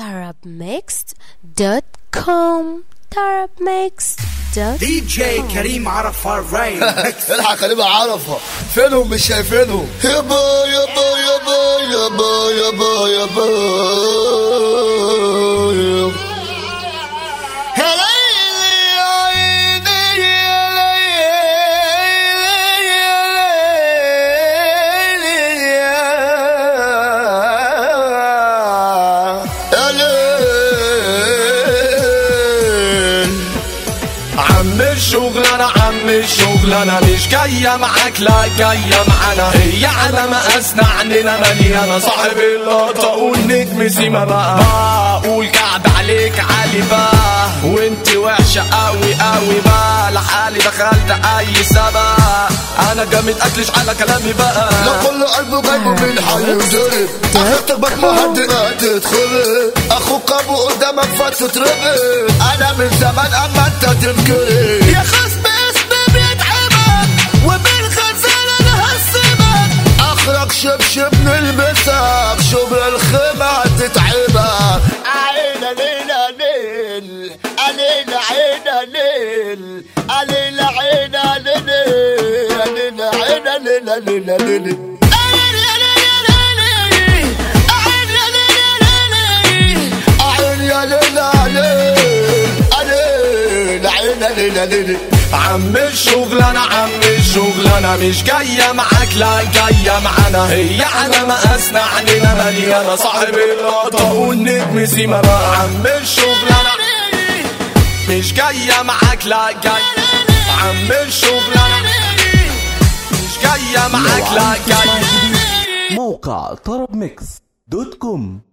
tarabmixed.com tarabmixed.com دي جي كريم عرفة الرين الحق خلينا عرفة فينهم مش شايفينهم يابا يابا يابا يابا يابا يابا يا ليلي يا عيني يا ليلي يا ليل عم الشغل انا عم الشغل انا مش جاية معاك لا جاية معانا هي على مقاسنا عننا مليانة صاحب اللقطة والنجم سيما بقى بقول قاعد عليك عالي بقى وانت وحشة قوي قوي بقى لحالي دخلت اي سبق انا جامد اكلش على كلامي بقى لو كل قلبه جايبه من حي وجرب اخرتك بك ما حد ما تدخل اخوك ابو قدامك فتتربط انا من زمان اما انت تنكري يا خصم اسمي بيتعبك وبالخزان انا هسيبك اخرك شبشب نلبسك شبر الخيمة تتعبك عينا لينا ليل علينا عينا ليل علينا عينا ليل علينا عينا لينا لينا ليل عين يا ليلى ليل عليل عين ليلى ليل عم الشغل انا عم الشغل انا مش جاية معاك لا جاية معانا هي على مقاسنا عنينا مليانة صاحب اللقطة والنجم سيما بقى عم الشغل انا مش جاية معاك لا جاية عم الشغل انا مش جاية معاك لا جاية موقع طرب ميكس دوت كوم